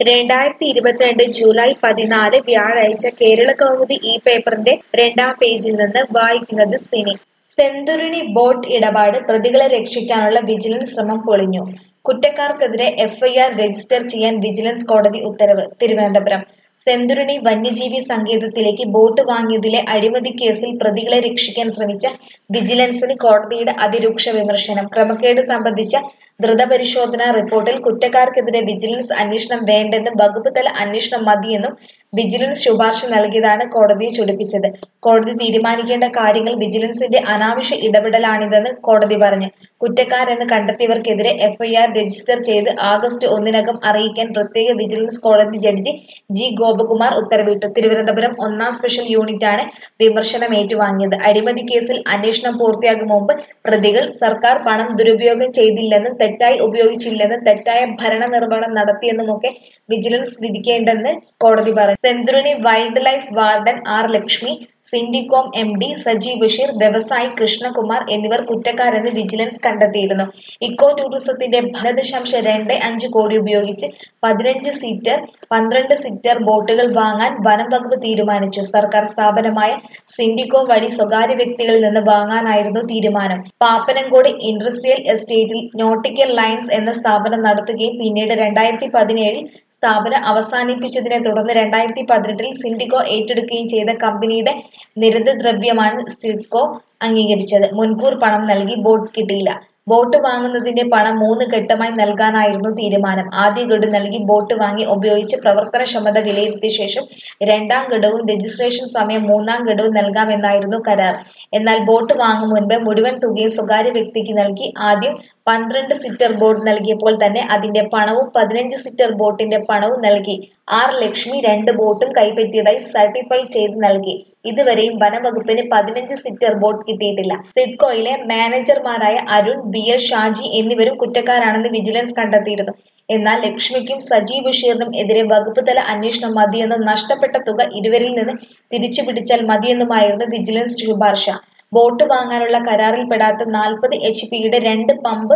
രണ്ടായിരത്തി ഇരുപത്തിരണ്ട് ജൂലൈ പതിനാല് വ്യാഴാഴ്ച കേരളകൗമുദി ഈ പേപ്പറിന്റെ രണ്ടാം പേജിൽ നിന്ന് വായിക്കുന്നത് സിനി സെന്തുരുണി ബോട്ട് ഇടപാട് പ്രതികളെ രക്ഷിക്കാനുള്ള വിജിലൻസ് ശ്രമം പൊളിഞ്ഞു കുറ്റക്കാർക്കെതിരെ എഫ്ഐആർ രജിസ്റ്റർ ചെയ്യാൻ വിജിലൻസ് കോടതി ഉത്തരവ് തിരുവനന്തപുരം സെന്തുരുണി വന്യജീവി സങ്കേതത്തിലേക്ക് ബോട്ട് വാങ്ങിയതിലെ അഴിമതി കേസിൽ പ്രതികളെ രക്ഷിക്കാൻ ശ്രമിച്ച വിജിലൻസിന് കോടതിയുടെ അതിരൂക്ഷ വിമർശനം ക്രമക്കേട് സംബന്ധിച്ച ദ്രുതപരിശോധനാ റിപ്പോർട്ടിൽ കുറ്റക്കാർക്കെതിരെ വിജിലൻസ് അന്വേഷണം വേണ്ടെന്നും വകുപ്പ് തല അന്വേഷണം മതിയെന്നും വിജിലൻസ് ശുപാർശ നൽകിയതാണ് കോടതിയെ ചൊടിപ്പിച്ചത് കോടതി തീരുമാനിക്കേണ്ട കാര്യങ്ങൾ വിജിലൻസിന്റെ അനാവശ്യ ഇടപെടലാണിതെന്ന് കോടതി പറഞ്ഞു കുറ്റക്കാരെന്ന് കണ്ടെത്തിയവർക്കെതിരെ എഫ്ഐആർ രജിസ്റ്റർ ചെയ്ത് ആഗസ്റ്റ് ഒന്നിനകം അറിയിക്കാൻ പ്രത്യേക വിജിലൻസ് കോടതി ജഡ്ജി ജി ഗോപകുമാർ ഉത്തരവിട്ടു തിരുവനന്തപുരം ഒന്നാം സ്പെഷ്യൽ യൂണിറ്റാണ് വിമർശനം ഏറ്റുവാങ്ങിയത് അഴിമതി കേസിൽ അന്വേഷണം പൂർത്തിയാകും മുമ്പ് പ്രതികൾ സർക്കാർ പണം ദുരുപയോഗം ചെയ്തില്ലെന്നും തെറ്റായി ഉപയോഗിച്ചില്ലെന്നും തെറ്റായ ഭരണ നിർവഹണം നടത്തിയെന്നുമൊക്കെ വിജിലൻസ് വിധിക്കേണ്ടെന്ന് കോടതി പറഞ്ഞു Senthuruni wildlife warden R Lakshmi Sindicom M D Saji Basheer വ്യവസായി കൃഷ്ണകുമാർ എന്നിവർ കുറ്റക്കാരെന്ന് വിജിലൻസ് കണ്ടെത്തിയിരുന്നു ഇക്കോ ടൂറിസത്തിന്റെ പതിനൊന്ന് ദശാംശം രണ്ട് അഞ്ച് കോടി ഉപയോഗിച്ച് പതിനഞ്ച് സീറ്റർ പന്ത്രണ്ട് സീറ്റർ ബോട്ടുകൾ വാങ്ങാൻ വനം വകുപ്പ് തീരുമാനിച്ചു സർക്കാർ സ്ഥാപനമായ സിൻഡിക്കോ വഴി സ്വകാര്യ വ്യക്തികളിൽ നിന്ന് വാങ്ങാനായിരുന്നു തീരുമാനം പാപ്പനംകോട് ഇൻഡസ്ട്രിയൽ എസ്റ്റേറ്റിൽ നോട്ടിക്കൽ ലൈൻസ് എന്ന സ്ഥാപനം നടത്തുകയും പിന്നീട് രണ്ടായിരത്തി പതിനേഴിൽ സ്ഥാപനം അവസാനിപ്പിച്ചതിനെ തുടർന്ന് രണ്ടായിരത്തി പതിനെട്ടിൽ സിൻഡിക്കോ ഏറ്റെടുക്കുകയും ചെയ്ത കമ്പനിയുടെ നിരന്തദ്രവ്യമാണ് സിഡ്കോ അംഗീകരിച്ചത് മുൻകൂർ പണം നൽകി ബോട്ട് കിട്ടിയില്ല ബോട്ട് വാങ്ങുന്നതിന്റെ പണം മൂന്ന് ഘട്ടമായി നൽകാനായിരുന്നു തീരുമാനം ആദ്യ ഗഡു നൽകി ബോട്ട് വാങ്ങി ഉപയോഗിച്ച് പ്രവർത്തനക്ഷമത വിലയിരുത്തിയ ശേഷം രണ്ടാം ഗഡുവും രജിസ്ട്രേഷൻ സമയം മൂന്നാം ഗഡുവും നൽകാമെന്നായിരുന്നു കരാർ എന്നാൽ ബോട്ട് വാങ്ങും മുൻപ് മുഴുവൻ തുകയും സ്വകാര്യ വ്യക്തിക്ക് നൽകി ആദ്യം പന്ത്രണ്ട് സിറ്റർ ബോട്ട് നൽകിയപ്പോൾ തന്നെ അതിന്റെ പണവും പതിനഞ്ച് സിറ്റർ ബോട്ടിന്റെ പണവും നൽകി ആർ ലക്ഷ്മി രണ്ട് ബോട്ടും കൈപ്പറ്റിയതായി സർട്ടിഫൈ ചെയ്ത് നൽകി ഇതുവരെയും വനംവകുപ്പിന് പതിനഞ്ച് സിറ്റർ ബോട്ട് കിട്ടിയിട്ടില്ല സിഡ്കോയിലെ മാനേജർമാരായ അരുൺ ബി എൽ ഷാജി എന്നിവരും കുറ്റക്കാരാണെന്ന് വിജിലൻസ് കണ്ടെത്തിയിരുന്നു എന്നാൽ ലക്ഷ്മിക്കും സജി ബഷീറിനും എതിരെ വകുപ്പ് തല അന്വേഷണം മതിയെന്നും നഷ്ടപ്പെട്ട തുക ഇരുവരിൽ നിന്ന് തിരിച്ചു പിടിച്ചാൽ മതിയെന്നുമായിരുന്നു വിജിലൻസ് ശുപാർശ ബോട്ട് വാങ്ങാനുള്ള കരാറിൽപ്പെടാത്ത നാൽപ്പത് എച്ച് പിയുടെ രണ്ട് പമ്പ്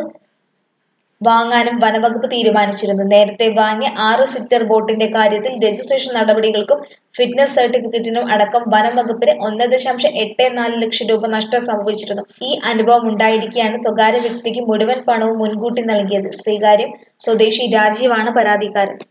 വാങ്ങാനും വനവകുപ്പ് തീരുമാനിച്ചിരുന്നു നേരത്തെ വാങ്ങിയ ആറ് സിറ്റർ ബോട്ടിന്റെ കാര്യത്തിൽ രജിസ്ട്രേഷൻ നടപടികൾക്കും ഫിറ്റ്നസ് സർട്ടിഫിക്കറ്റിനും അടക്കം വനം വകുപ്പിന് ഒന്ന് ദശാംശം എട്ട് നാല് ലക്ഷം രൂപ നഷ്ടം സംഭവിച്ചിരുന്നു ഈ അനുഭവം ഉണ്ടായിരിക്കെയാണ് സ്വകാര്യ വ്യക്തിക്ക് മുഴുവൻ പണവും മുൻകൂട്ടി നൽകിയത് ശ്രീകാര്യം സ്വദേശി രാജീവാണ് പരാതിക്കാരൻ